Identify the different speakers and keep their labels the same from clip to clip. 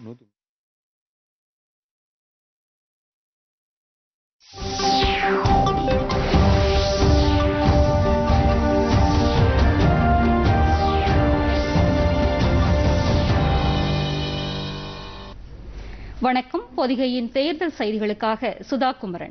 Speaker 1: நூத்தி
Speaker 2: வணக்கம் பொதிகையின் தேர்தல் செய்திகளுக்காக சுதா குமரன்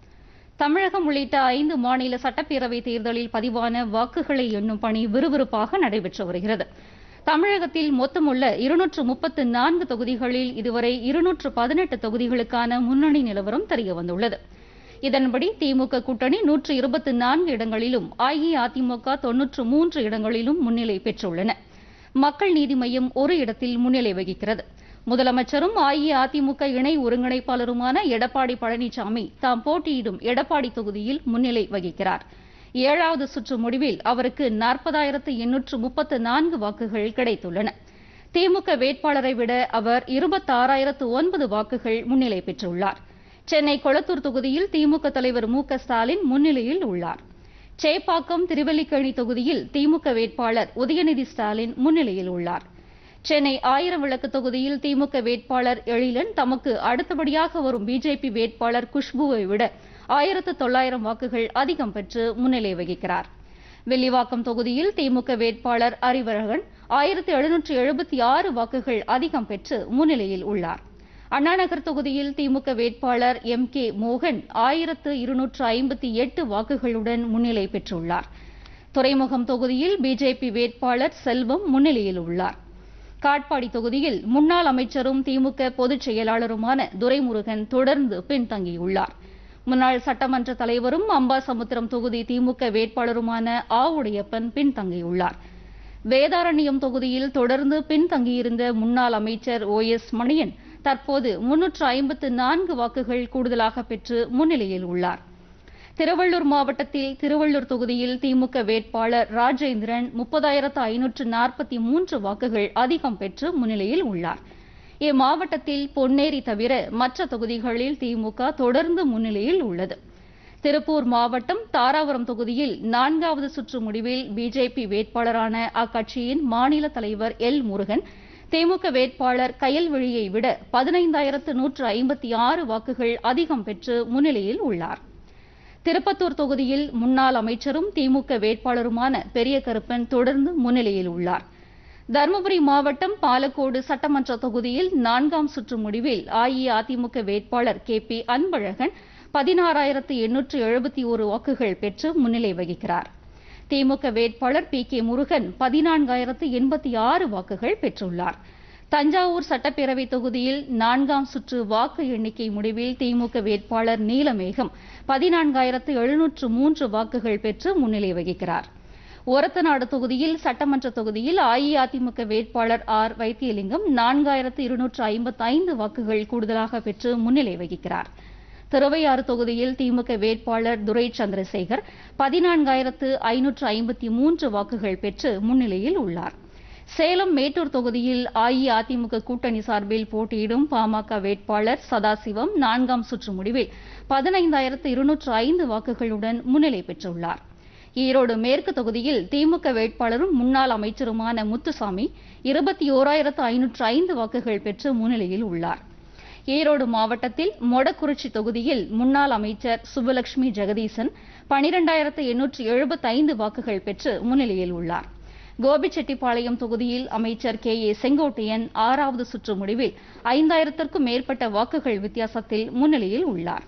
Speaker 2: தமிழகம் உள்ளிட்ட ஐந்து மாநில சட்டப்பேரவை தேர்தலில் பதிவான வாக்குகளை எண்ணும் பணி விறுவிறுப்பாக நடைபெற்று வருகிறது தமிழகத்தில் மொத்தமுள்ள இருநூற்று முப்பத்து நான்கு தொகுதிகளில் இதுவரை இருநூற்று பதினெட்டு தொகுதிகளுக்கான முன்னணி நிலவரம் தெரியவந்துள்ளது இதன்படி திமுக கூட்டணி நூற்று இருபத்தி நான்கு இடங்களிலும் அஇஅதிமுக தொன்னூற்று மூன்று இடங்களிலும் முன்னிலை பெற்றுள்ளன மக்கள் நீதி மய்யம் ஒரு இடத்தில் முன்னிலை வகிக்கிறது முதலமைச்சரும் அஇஅதிமுக இணை ஒருங்கிணைப்பாளருமான எடப்பாடி பழனிசாமி தாம் போட்டியிடும் எடப்பாடி தொகுதியில் முன்னிலை வகிக்கிறார் ஏழாவது சுற்று முடிவில் அவருக்கு நாற்பதாயிரத்து எண்ணூற்று முப்பத்து நான்கு வாக்குகள் கிடைத்துள்ளன திமுக வேட்பாளரை விட அவர் இருபத்தாறாயிரத்து ஒன்பது வாக்குகள் முன்னிலை பெற்றுள்ளார் சென்னை கொளத்தூர் தொகுதியில் திமுக தலைவர் மு க ஸ்டாலின் முன்னிலையில் உள்ளார் சேப்பாக்கம் திருவல்லிக்கேணி தொகுதியில் திமுக வேட்பாளர் உதயநிதி ஸ்டாலின் முன்னிலையில் உள்ளார் சென்னை ஆயிரம் விளக்கு தொகுதியில் திமுக வேட்பாளர் எழிலன் தமக்கு அடுத்தபடியாக வரும் பிஜேபி வேட்பாளர் குஷ்புவை விட ஆயிரத்து தொள்ளாயிரம் வாக்குகள் அதிகம் பெற்று முன்னிலை வகிக்கிறார் வில்லிவாக்கம் தொகுதியில் திமுக வேட்பாளர் அறிவழகன் ஆயிரத்து எழுநூற்று எழுபத்தி ஆறு வாக்குகள் அதிகம் பெற்று முன்னிலையில் உள்ளார் அண்ணாநகர் தொகுதியில் திமுக வேட்பாளர் எம் கே மோகன் ஆயிரத்து இருநூற்று ஐம்பத்தி எட்டு வாக்குகளுடன் முன்னிலை பெற்றுள்ளார் துறைமுகம் தொகுதியில் பிஜேபி வேட்பாளர் செல்வம் முன்னிலையில் உள்ளார் காட்பாடி தொகுதியில் முன்னாள் அமைச்சரும் திமுக பொதுச் செயலாளருமான துரைமுருகன் தொடர்ந்து பின்தங்கியுள்ளார் முன்னாள் சட்டமன்ற தலைவரும் அம்பாசமுத்திரம் தொகுதி திமுக வேட்பாளருமான ஆவுடையப்பன் பின்தங்கியுள்ளார் வேதாரண்யம் தொகுதியில் தொடர்ந்து பின்தங்கியிருந்த முன்னாள் அமைச்சர் ஓ எஸ் மணியன் தற்போது முன்னூற்று ஐம்பத்து நான்கு வாக்குகள் கூடுதலாக பெற்று முன்னிலையில் உள்ளார் திருவள்ளூர் மாவட்டத்தில் திருவள்ளூர் தொகுதியில் திமுக வேட்பாளர் ராஜேந்திரன் முப்பதாயிரத்து ஐநூற்று நாற்பத்தி மூன்று வாக்குகள் அதிகம் பெற்று முன்னிலையில் உள்ளார் இம்மாவட்டத்தில் பொன்னேரி தவிர மற்ற தொகுதிகளில் திமுக தொடர்ந்து முன்னிலையில் உள்ளது திருப்பூர் மாவட்டம் தாராபுரம் தொகுதியில் நான்காவது சுற்று முடிவில் பிஜேபி வேட்பாளரான அக்கட்சியின் மாநில தலைவர் எல் முருகன் திமுக வேட்பாளர் கயல்விழியை விட பதினைந்தாயிரத்து நூற்று ஐம்பத்தி ஆறு வாக்குகள் அதிகம் பெற்று முன்னிலையில் உள்ளார் திருப்பத்தூர் தொகுதியில் முன்னாள் அமைச்சரும் திமுக வேட்பாளருமான பெரிய கருப்பன் தொடர்ந்து முன்னிலையில் உள்ளார் தருமபுரி மாவட்டம் பாலக்கோடு சட்டமன்ற தொகுதியில் நான்காம் சுற்று முடிவில் அஇஅதிமுக வேட்பாளர் கே பி அன்பழகன் பதினாறாயிரத்து எண்ணூற்று எழுபத்தி ஒரு வாக்குகள் பெற்று முன்னிலை வகிக்கிறார் திமுக வேட்பாளர் பி கே முருகன் பதினான்காயிரத்து எண்பத்தி ஆறு வாக்குகள் பெற்றுள்ளார் தஞ்சாவூர் சட்டப்பேரவை தொகுதியில் நான்காம் சுற்று வாக்கு எண்ணிக்கை முடிவில் திமுக வேட்பாளர் நீலமேகம் பதினான்காயிரத்து எழுநூற்று மூன்று வாக்குகள் பெற்று முன்னிலை வகிக்கிறார் ஒரத்தநாடு தொகுதியில் சட்டமன்ற தொகுதியில் அஇஅதிமுக வேட்பாளர் ஆர் வைத்தியலிங்கம் நான்காயிரத்து இருநூற்று ஐம்பத்தி ஐந்து வாக்குகள் கூடுதலாக பெற்று முன்னிலை வகிக்கிறார் திருவையாறு தொகுதியில் திமுக வேட்பாளர் துரை சந்திரசேகர் பதினான்காயிரத்து ஐநூற்று ஐம்பத்தி மூன்று வாக்குகள் பெற்று முன்னிலையில் உள்ளார் சேலம் மேட்டூர் தொகுதியில் அஇஅதிமுக கூட்டணி சார்பில் போட்டியிடும் பாமக வேட்பாளர் சதாசிவம் நான்காம் சுற்று முடிவில் பதினைந்தாயிரத்து இருநூற்று ஐந்து வாக்குகளுடன் முன்னிலை பெற்றுள்ளார் ஈரோடு மேற்கு தொகுதியில் திமுக வேட்பாளரும் முன்னாள் அமைச்சருமான முத்துசாமி இருபத்தி ஓராயிரத்து ஐநூற்று ஐந்து வாக்குகள் பெற்று முன்னிலையில் உள்ளார் ஈரோடு மாவட்டத்தில் மொடக்குறிச்சி தொகுதியில் முன்னாள் அமைச்சர் சுபலட்சுமி ஜெகதீசன் பனிரெண்டாயிரத்து எண்ணூற்று எழுபத்தைந்து வாக்குகள் பெற்று முன்னிலையில் உள்ளார் கோபிச்செட்டிப்பாளையம் தொகுதியில் அமைச்சர் கே ஏ செங்கோட்டையன் ஆறாவது சுற்று முடிவில் ஐந்தாயிரத்திற்கும் மேற்பட்ட வாக்குகள் வித்தியாசத்தில் முன்னிலையில் உள்ளார்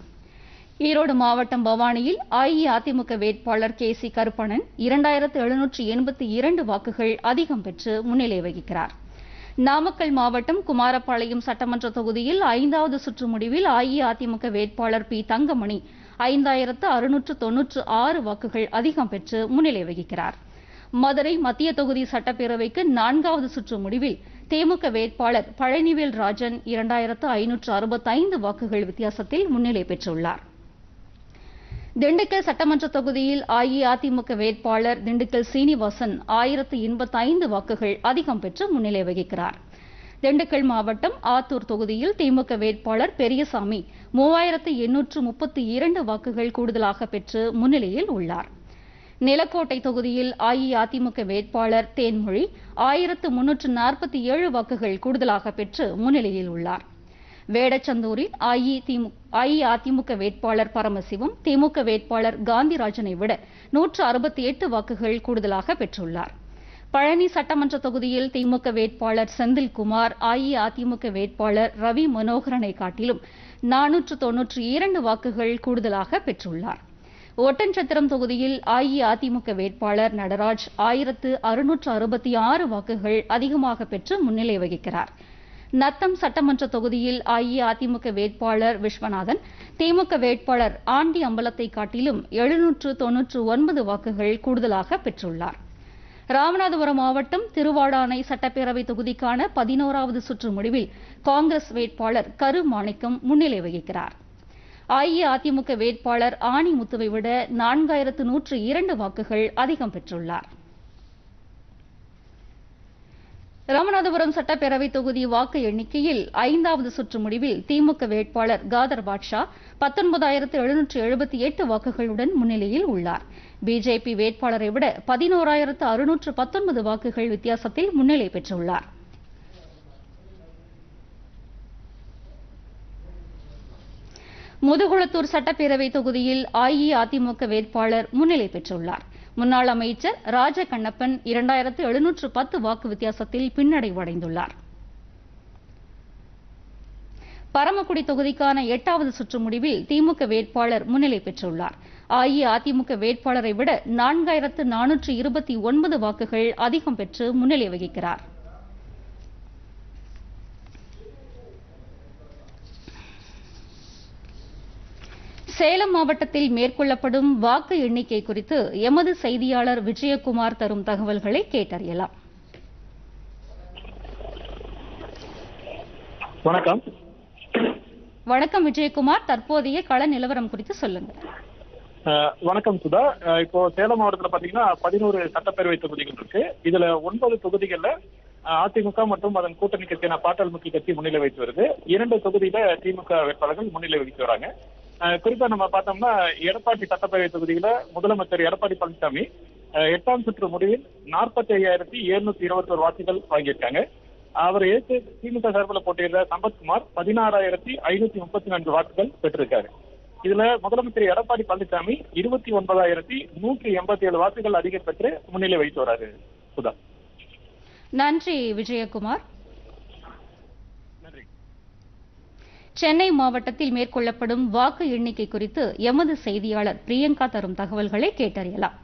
Speaker 2: ஈரோடு மாவட்டம் பவானியில் அஇஅதிமுக வேட்பாளர் கே சி கருப்பணன் இரண்டாயிரத்து எழுநூற்று எண்பத்தி இரண்டு வாக்குகள் அதிகம் பெற்று முன்னிலை வகிக்கிறார் நாமக்கல் மாவட்டம் குமாரபாளையம் சட்டமன்ற தொகுதியில் ஐந்தாவது சுற்று முடிவில் அஇஅதிமுக வேட்பாளர் பி தங்கமணி ஐந்தாயிரத்து அறுநூற்று தொன்னூற்று ஆறு வாக்குகள் அதிகம் பெற்று முன்னிலை வகிக்கிறார் மதுரை மத்திய தொகுதி சட்டப்பேரவைக்கு நான்காவது சுற்று முடிவில் திமுக வேட்பாளர் பழனிவேல் ராஜன் இரண்டாயிரத்து ஐநூற்று அறுபத்தைந்து வாக்குகள் வித்தியாசத்தில் முன்னிலை பெற்றுள்ளார் திண்டுக்கல் சட்டமன்ற தொகுதியில் அஇஅதிமுக வேட்பாளர் திண்டுக்கல் சீனிவாசன் ஆயிரத்து எண்பத்தைந்து வாக்குகள் அதிகம் பெற்று முன்னிலை வகிக்கிறார் திண்டுக்கல் மாவட்டம் ஆத்தூர் தொகுதியில் திமுக வேட்பாளர் பெரியசாமி மூவாயிரத்து எண்ணூற்று முப்பத்தி இரண்டு வாக்குகள் கூடுதலாக பெற்று முன்னிலையில் உள்ளார் நிலக்கோட்டை தொகுதியில் அஇஅதிமுக வேட்பாளர் தேன்மொழி ஆயிரத்து முன்னூற்று நாற்பத்தி ஏழு வாக்குகள் கூடுதலாக பெற்று முன்னிலையில் உள்ளார் வேடச்சந்தூரில் அஇஅதிமுக வேட்பாளர் பரமசிவம் திமுக வேட்பாளர் காந்திராஜனை விட நூற்று அறுபத்தி எட்டு வாக்குகள் கூடுதலாக பெற்றுள்ளார் பழனி சட்டமன்ற தொகுதியில் திமுக வேட்பாளர் செந்தில்குமார் அஇஅதிமுக வேட்பாளர் ரவி மனோகரனை காட்டிலும் நானூற்று தொன்னூற்றி இரண்டு வாக்குகள் கூடுதலாக பெற்றுள்ளார் ஒட்டன்சத்திரம் தொகுதியில் அஇஅதிமுக வேட்பாளர் நடராஜ் ஆயிரத்து அறுநூற்று அறுபத்தி ஆறு வாக்குகள் அதிகமாக பெற்று முன்னிலை வகிக்கிறார் நத்தம் சட்டமன்ற தொகுதியில் அஇஅதிமுக வேட்பாளர் விஸ்வநாதன் திமுக வேட்பாளர் ஆண்டி அம்பலத்தை காட்டிலும் எழுநூற்று தொன்னூற்று ஒன்பது வாக்குகள் கூடுதலாக பெற்றுள்ளார் ராமநாதபுரம் மாவட்டம் திருவாடானை சட்டப்பேரவை தொகுதிக்கான பதினோராவது சுற்று முடிவில் காங்கிரஸ் வேட்பாளர் கரு மாணிக்கம் முன்னிலை வகிக்கிறார் அஇஅதிமுக வேட்பாளர் ஆணிமுத்துவை விட நான்காயிரத்து நூற்று இரண்டு வாக்குகள் அதிகம் பெற்றுள்ளார் ராமநாதபுரம் சட்டப்பேரவை தொகுதி வாக்கு எண்ணிக்கையில் ஐந்தாவது சுற்று முடிவில் திமுக வேட்பாளர் காதர் பாட்ஷா பத்தொன்பதாயிரத்து எழுநூற்று எழுபத்தி எட்டு வாக்குகளுடன் முன்னிலையில் உள்ளார் பிஜேபி வேட்பாளரை விட பதினோராயிரத்து அறுநூற்று பத்தொன்பது வாக்குகள் வித்தியாசத்தில் முன்னிலை பெற்றுள்ளார் முதுகுளத்தூர் சட்டப்பேரவை தொகுதியில் அஇஅதிமுக வேட்பாளர் முன்னிலை பெற்றுள்ளார் முன்னாள் அமைச்சர் ராஜ கண்ணப்பன் இரண்டாயிரத்து எழுநூற்று பத்து வாக்கு வித்தியாசத்தில் பின்னடைவடைந்துள்ளார் பரமக்குடி தொகுதிக்கான எட்டாவது சுற்று முடிவில் திமுக வேட்பாளர் முன்னிலை பெற்றுள்ளார் அஇஅதிமுக வேட்பாளரை விட நான்காயிரத்து நானூற்று இருபத்தி ஒன்பது வாக்குகள் அதிகம் பெற்று முன்னிலை வகிக்கிறார் சேலம் மாவட்டத்தில் மேற்கொள்ளப்படும் வாக்கு எண்ணிக்கை குறித்து எமது செய்தியாளர் விஜயகுமார் தரும் தகவல்களை கேட்டறியலாம்
Speaker 1: வணக்கம்
Speaker 2: வணக்கம் விஜயகுமார் தற்போதைய கள நிலவரம் குறித்து சொல்லுங்க
Speaker 1: அஹ், வணக்கம் சுதா அஹ், இப்போ சேலம் மாவட்டத்துல பாத்தீங்கன்னா பதினோரு சட்டப்பேரவை தொகுதிகள் இருக்கு இதுல ஒன்பது தொகுதிகள்ல அஹ், அதிமுக மற்றும் அதன் கூட்டணி கட்சியான பாட்டாள் மக்கள் கட்சி முன்னிலை வைத்து வருது இரண்டு தொகுதியில திமுக வேட்பாளர்கள் முன்னிலை வகித்து வராங்க அஹ், குறிப்பா நம்ம பார்த்தோம்னா எடப்பாடி சட்டப்பேரவை தொகுதியில முதலமைச்சர் எடப்பாடி பழனிசாமி அஹ், எட்டாம் சுற்று முடிவில் நாற்பத்தி ஐயாயிரத்தி எழுநூத்தி இருபத்தோரு வாக்குகள் வாங்கியிருக்காங்க அவரை ஏற்று திமுக சார்பில் போட்டியிடுற சம்பத்குமார் பதினாறாயிரத்தி ஐநூத்தி முப்பத்தி நான்கு வாக்குகள் பெற்றிருக்காரு இதுல முதலமைச்சர் எடப்பாடி பழனிசாமி இருபத்தி ஒன்பதாயிரத்தி நூற்றி எண்பத்தி ஏழு வாக்குகள் அதிகம் பெற்று முன்னிலை வைத்து வராரு சுதா
Speaker 2: நன்றி விஜயகுமார்
Speaker 1: நன்றி
Speaker 2: சென்னை மாவட்டத்தில் மேற்கொள்ளப்படும் வாக்கு எண்ணிக்கை குறித்து எமது செய்தியாளர் பிரியங்கா தரும் தகவல்களை கேட்டறியலாம்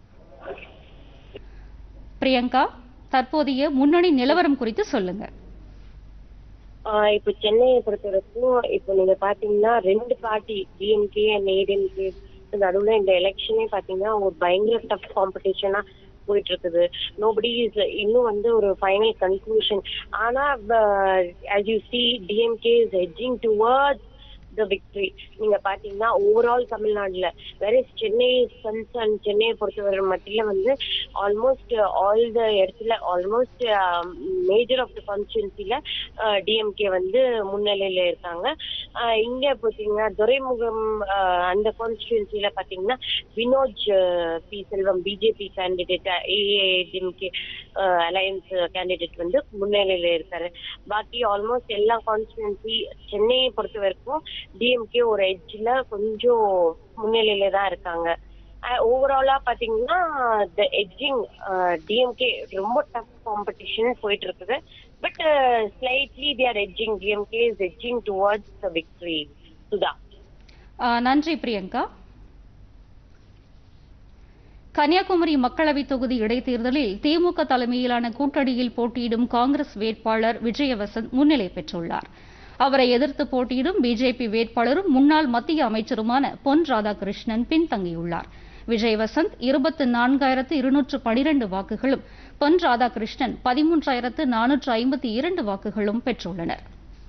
Speaker 2: பிரியங்கா தற்போதைய முன்னணி நிலவரம் குறித்து சொல்லுங்க
Speaker 3: ஆஹ் இப்போ சென்னையை பொறுத்த வரைக்கும் இப்போ நீங்க பாத்தீங்கன்னா ரெண்டு பார்ட்டி டிஎம்கே அண்ட் ஏடிஎம்கே நடுவுல இந்த எலெக்ஷனே பாத்தீங்கன்னா ஒரு பயங்கர டஃப் காம்படிஷனா போயிட்டு இருக்குது நோபடி இஸ் இன்னும் வந்து ஒரு ஃபைனல் கன்க்ளூஷன் ஆனா as you see DMK is hedging towards the victory நீங்க பாத்தீங்கன்னா ஓவரால் தமிழ்நாடுல வேற சென்னை கன்சர்ன் சென்னையை பொறுத்தவரை மத்தியில வந்து ஆல்மோஸ்ட் ஆல் த இடத்துல ஆல்மோஸ்ட் மேஜர் ஆஃப் த கான்ஸ்டியூன்சில டிஎம்கே வந்து முன்னிலையில இருக்காங்க ஆஹ் இங்க பாத்தீங்கன்னா துரைமுகம் ஆஹ் அந்த கான்ஸ்டியூன்சில பாத்தீங்கன்னா வினோஜ் ஆஹ் P Selvam BJP candidate AIADMK alliance candidate வந்து முன்னிலையில இருக்காரு பாக்கி ஆல்மோஸ்ட் எல்லா கான்ஸ்டியூன்சி சென்னையை பொறுத்த வரைக்கும் டிஎம்கே ஒரு எட்ஜ்ல கொஞ்சம் முன்னிலையில தான் இருக்காங்க ஓவராலா பாத்தீங்கன்னா த எட்ஜிங் டிஎம்கே ரொம்ப டஃப் காம்படிஷன் போயிட்டு இருக்குது but slightly they are edging DMK is edging towards the victory Sudha
Speaker 2: ஆ, நன்றி பிரியங்கா கன்னியாகுமரி மக்களவைத் தொகுதி இடைத்தேர்தலில் திமுக தலைமையிலான கூட்டணியில் போட்டியிடும் காங்கிரஸ் வேட்பாளர் விஜயவசந்த் முன்னிலை பெற்றுள்ளார் அவரை எதிர்த்து போட்டியிடும் பிஜேபி வேட்பாளரும் முன்னாள் மத்திய அமைச்சருமான பொன் ராதாகிருஷ்ணன் பின்தங்கியுள்ளார் விஜயவசந்த் இருபத்து நான்காயிரத்து இருநூற்று பனிரெண்டு வாக்குகளும் பொன் ராதாகிருஷ்ணன் பதிமூன்றாயிரத்து நானூற்று ஐம்பத்தி இரண்டு வாக்குகளும் பெற்றுள்ளனர்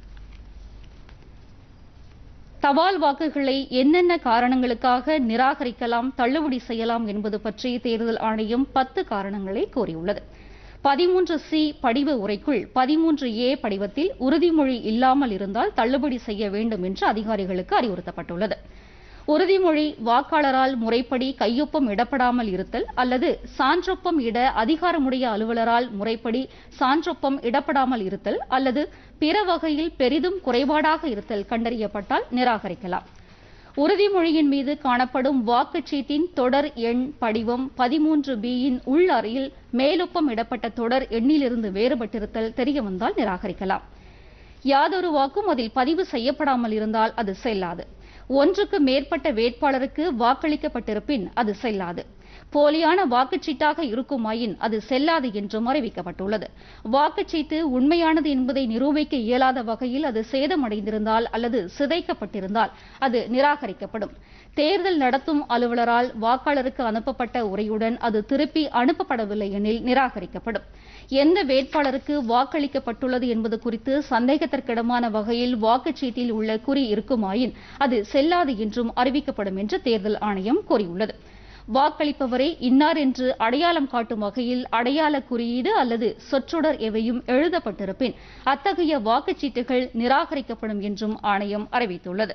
Speaker 2: தபால் வாக்குகளை என்னென்ன காரணங்களுக்காக நிராகரிக்கலாம் தள்ளுபடி செய்யலாம் என்பது பற்றி தேர்தல் ஆணையம் பத்து காரணங்களை கூறியுள்ளது பதிமூன்று சி படிவ உரைக்குள் பதிமூன்று ஏ படிவத்தில் உறுதிமொழி இல்லாமல் இருந்தால் தள்ளுபடி செய்ய வேண்டும் என்று அதிகாரிகளுக்கு அறிவுறுத்தப்பட்டுள்ளது உறுதிமொழி வாக்காளரால் முறைப்படி கையொப்பம் இடப்படாமல் இருத்தல் அல்லது சான்றொப்பம் இட அதிகாரமுடைய அலுவலரால் முறைப்படி சான்றொப்பம் இடப்படாமல் இருத்தல் அல்லது பிற வகையில் பெரிதும் குறைபாடாக இருத்தல் கண்டறியப்பட்டால் நிராகரிக்கலாம் உறுதிமொழியின் மீது காணப்படும் வாக்குச்சீட்டின் தொடர் எண் படிவம் பதிமூன்று பியின் உள் அறையில் மேலொப்பம் இடப்பட்ட தொடர் எண்ணிலிருந்து வேறுபட்டிருத்தல் தெரியவந்தால் நிராகரிக்கலாம் யாதொரு வாக்கும் அதில் பதிவு செய்யப்படாமல் இருந்தால் அது செல்லாது ஒன்றுக்கு மேற்பட்ட வேட்பாளருக்கு வாக்களிக்கப்பட்டிருப்பின் அது செல்லாது போலியான வாக்குச்சீட்டாக இருக்குமாயின் அது செல்லாது என்றும் அறிவிக்கப்பட்டுள்ளது வாக்குச்சீட்டு உண்மையானது என்பதை நிரூபிக்க இயலாத வகையில் அது சேதமடைந்திருந்தால் அல்லது சிதைக்கப்பட்டிருந்தால் அது நிராகரிக்கப்படும் தேர்தல் நடத்தும் அலுவலரால் வாக்காளருக்கு அனுப்பப்பட்ட உரையுடன் அது திருப்பி அனுப்பப்படவில்லை எனில் நிராகரிக்கப்படும் எந்த வேட்பாளருக்கு வாக்களிக்கப்பட்டுள்ளது என்பது குறித்து சந்தேகத்திற்கிடமான வகையில் வாக்குச்சீட்டில் உள்ள குறி இருக்குமாயின் அது செல்லாது என்றும் அறிவிக்கப்படும் என்று தேர்தல் ஆணையம் கூறியுள்ளது வாக்களிப்பவரை இன்னார் என்று அடையாளம் காட்டும் வகையில் அடையாள குறியீடு அல்லது சொற்றொடர் எவையும் எழுதப்பட்டிருப்பின் அத்தகைய வாக்குச்சீட்டுகள் நிராகரிக்கப்படும் என்றும் ஆணையம் அறிவித்துள்ளது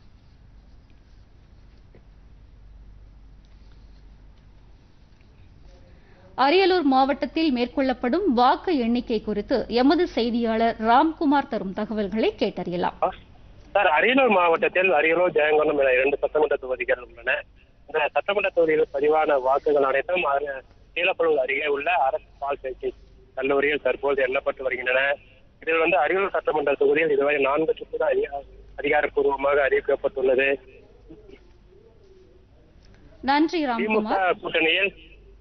Speaker 2: அரியலூர் மாவட்டத்தில் மேற்கொள்ளப்படும் வாக்கு எண்ணிக்கை குறித்து எமது செய்தியாளர் ராம்குமார் தரும் தகவல்களை கேட்டறியலாம்
Speaker 4: சார் அரியலூர் மாவட்டத்தில் அரியலூர் ஜெயங்கொண்டம் என இரண்டு சட்டமன்ற தொகுதிகள் உள்ளன இந்த சட்டமன்ற தொகுதியில் பதிவான வாக்குகள் அனைத்தும் அர- கீழப்பழுவூர் அருகே உள்ள அரசு பால் சேர்க்கை கல்லூரியில் தற்போது எண்ணப்பட்டு வருகின்றன இதில் வந்து அரியலூர் சட்டமன்ற தொகுதியில் இதுவரை நான்கு சுற்று அதிகா- அதிகாரப்பூர்வமாக அறிவிக்கப்பட்டுள்ளது
Speaker 2: நன்றி
Speaker 4: திமுக
Speaker 2: ராம்குமார்
Speaker 4: கூட்டணியில்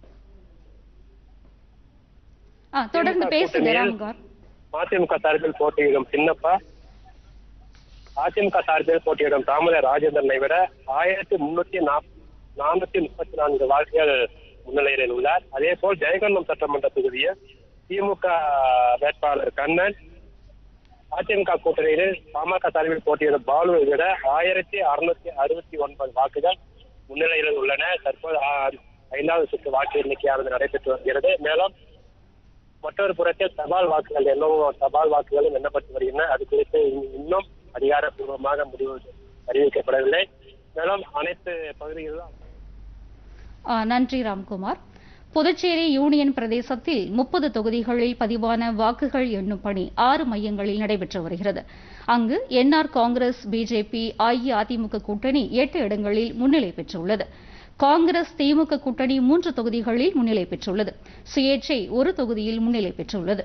Speaker 2: ஆ, தொடர்ந்து
Speaker 4: திமுக
Speaker 2: பேசுங்க
Speaker 4: கூட்டணியில்
Speaker 2: ராம்குமார்
Speaker 4: அதிமுக சார்பில் போட்டியிடும் சின்னப்பா அதிமுக சார்பில் போட்டியிடும் தாமரை ராஜேந்திரனை விட ஆயிரத்தி முன்னூத்தி நானூத்தி முப்பத்தி நான்கு வாக்குகள் முன்னிலையில் உள்ளார் அதே போல் ஜெயகண்டம் சட்டமன்ற தொகுதியில் திமுக வேட்பாளர் கண்ணன் அதிமுக கூட்டணியில் பாமக சார்பில் போட்டியிடும் பாலுவை விட ஆயிரத்தி அறுநூத்தி அறுபத்தி ஒன்பது வாக்குகள் முன்னிலையில் உள்ளன தற்போது ஆ- ஐந்தாவது சுற்று வாக்கு எண்ணிக்கையானது நடைபெற்று வருகிறது மேலும் மற்றொரு புறத்தில் தபால் வாக்குகள் எண்ணவும் தபால் வாக்குகளும் எண்ணப்பட்டு வருகின்றன அது குறித்து இன்- இன்னும் அதிகாரப்பூர்வமாக முடிவு அறிவிக்கப்படவில்லை மேலும் அனைத்து பகுதிகளிலும்
Speaker 2: ஆ, நன்றி ராம்குமார் புதுச்சேரி யூனியன் பிரதேசத்தில் முப்பது தொகுதிகளில் பதிவான வாக்குகள் எண்ணும் பணி ஆறு மையங்களில் நடைபெற்று வருகிறது அங்கு என்ஆர் காங்கிரஸ் பிஜேபி அஇஅதிமுக கூட்டணி எட்டு இடங்களில் முன்னிலை பெற்றுள்ளது காங்கிரஸ் திமுக கூட்டணி மூன்று தொகுதிகளில் முன்னிலை பெற்றுள்ளது சுயேட்சை ஒரு தொகுதியில் முன்னிலை பெற்றுள்ளது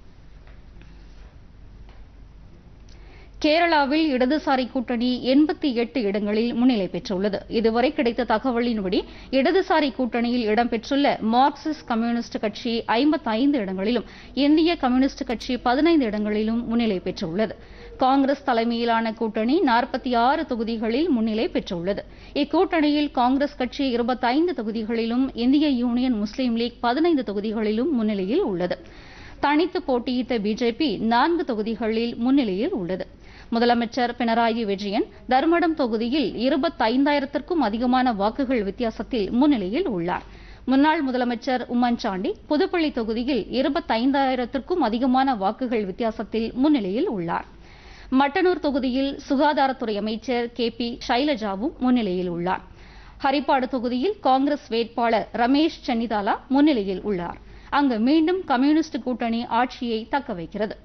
Speaker 2: கேரளாவில் இடதுசாரி கூட்டணி எண்பத்தி எட்டு இடங்களில் முன்னிலை பெற்றுள்ளது இதுவரை கிடைத்த தகவலின்படி இடதுசாரி கூட்டணியில் இடம்பெற்றுள்ள மார்க்சிஸ்ட் கம்யூனிஸ்ட் கட்சி ஐம்பத்தைந்து இடங்களிலும் இந்திய கம்யூனிஸ்ட் கட்சி பதினைந்து இடங்களிலும் முன்னிலை பெற்றுள்ளது காங்கிரஸ் தலைமையிலான கூட்டணி நாற்பத்தி ஆறு தொகுதிகளில் முன்னிலை பெற்றுள்ளது இக்கூட்டணியில் காங்கிரஸ் கட்சி இருபத்தைந்து தொகுதிகளிலும் இந்திய யூனியன் முஸ்லீம் லீக் பதினைந்து தொகுதிகளிலும் முன்னிலையில் உள்ளது தனித்து போட்டியிட்ட பிஜேபி நான்கு தொகுதிகளில் முன்னிலையில் உள்ளது முதலமைச்சர் பினராயி விஜயன் தர்மடம் தொகுதியில் இருபத்தைந்தாயிரத்திற்கும் அதிகமான வாக்குகள் வித்தியாசத்தில் முன்னிலையில் உள்ளார் முன்னாள் முதலமைச்சர் உம்மன் சாண்டி புதுப்பள்ளி தொகுதியில் இருபத்தைந்தாயிரத்திற்கும் அதிகமான வாக்குகள் வித்தியாசத்தில் முன்னிலையில் உள்ளார் மட்டனூர் தொகுதியில் சுகாதாரத்துறை அமைச்சர் கே பி சைலஜாவும் முன்னிலையில் உள்ளார் ஹரிப்பாடு தொகுதியில் காங்கிரஸ் வேட்பாளர் ரமேஷ் சென்னிதாலா முன்னிலையில் உள்ளார் அங்கு மீண்டும் கம்யூனிஸ்ட் கூட்டணி ஆட்சியை தக்க வைக்கிறது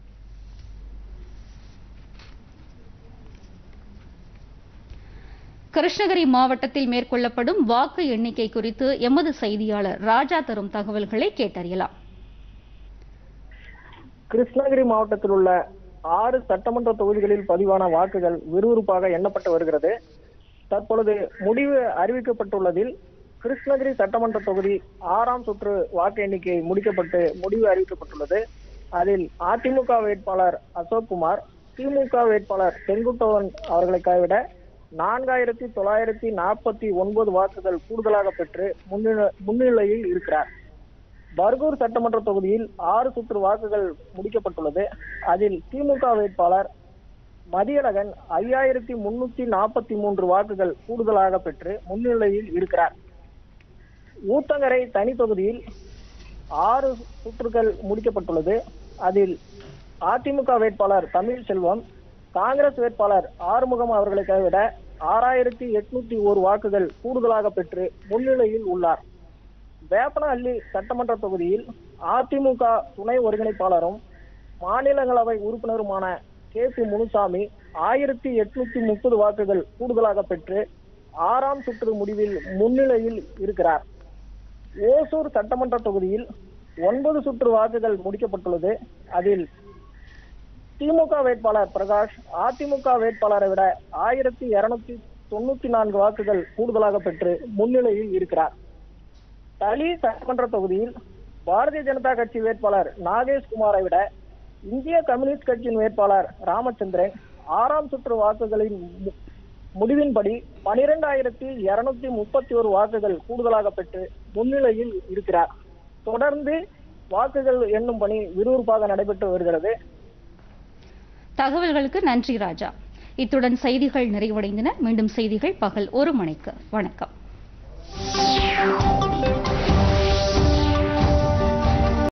Speaker 2: கிருஷ்ணகிரி மாவட்டத்தில் மேற்கொள்ளப்படும் வாக்கு எண்ணிக்கை குறித்து எமது செய்தியாளர் ராஜா தரும் தகவல்களை கேட்டறியலாம்
Speaker 5: கிருஷ்ணகிரி மாவட்டத்தில் உள்ள ஆறு சட்டமன்ற தொகுதிகளில் பதிவான வாக்குகள் விறுவிறுப்பாக எண்ணப்பட்டு வருகிறது தற்பொழுது முடிவு அறிவிக்கப்பட்டுள்ளதில் கிருஷ்ணகிரி சட்டமன்ற தொகுதி ஆறாம் சுற்று வாக்கு எண்ணிக்கை முடிக்கப்பட்டு முடிவு அறிவிக்கப்பட்டுள்ளது அதில் அதிமுக வேட்பாளர் அசோக்குமார் திமுக வேட்பாளர் செங்குட்டவன் அவர்களை கைவிட நான்காயிரத்தி தொள்ளாயிரத்தி நாற்பத்தி ஒன்பது வாக்குகள் கூடுதலாக பெற்று முன்னிலை- முன்னிலையில் இருக்கிறார் பர்கூர் சட்டமன்ற தொகுதியில் ஆறு சுற்று வாக்குகள் முடிக்கப்பட்டுள்ளது அதில் திமுக வேட்பாளர் மதியழகன் ஐயாயிரத்தி முன்னூத்தி நாற்பத்தி மூன்று வாக்குகள் கூடுதலாக பெற்று முன்னிலையில் இருக்கிறார் ஊத்தங்கரை தனி தொகுதியில் ஆறு சுற்றுகள் முடிக்கப்பட்டுள்ளது அதில் அதிமுக வேட்பாளர் தமிழ் செல்வம் காங்கிரஸ் வேட்பாளர் ஆறுமுகம் அவர்களை கைவிட ஆறாயிரத்தி எட்நூத்தி ஒரு வாக்குகள் கூடுதலாக பெற்று முன்னிலையில் உள்ளார் வேப்பனஹள்ளி சட்டமன்ற தொகுதியில் அதிமுக துணை ஒருங்கிணைப்பாளரும் மாநிலங்களவை உறுப்பினருமான கே பி முனுசாமி ஆயிரத்தி எட்நூத்தி முப்பது வாக்குகள் கூடுதலாக பெற்று ஆறாம் சுற்று முடிவில் முன்னிலையில் இருக்கிறார் ஓசூர் சட்டமன்ற தொகுதியில் ஒன்பது சுற்று வாக்குகள் முடிக்கப்பட்டுள்ளது அதில் திமுக வேட்பாளர் பிரகாஷ் அதிமுக வேட்பாளரை விட ஆயிரத்தி இருநூத்தி தொண்ணூத்தி நான்கு வாக்குகள் கூடுதலாக பெற்று முன்னிலையில் இருக்கிறார் தளி சட்டமன்ற தொகுதியில் பாரதிய ஜனதா கட்சி வேட்பாளர் நாகேஷ் குமாரை விட இந்திய கம்யூனிஸ்ட் கட்சியின் வேட்பாளர் ராமச்சந்திரன் ஆறாம் சுற்று வாக்குகளின் மு- முடிவின்படி பனிரெண்டாயிரத்தி இருநூத்தி முப்பத்தி ஒரு வாக்குகள் கூடுதலாக பெற்று முன்னிலையில் இருக்கிறார் தொடர்ந்து வாக்குகள் எண்ணும் பணி விறுவிறுப்பாக நடைபெற்று வருகிறது
Speaker 2: தகவல்களுக்கு நன்றி ராஜா இத்துடன் செய்திகள் நிறைவடைந்தன மீண்டும் செய்திகள் பகல் ஒரு மணிக்கு வணக்கம்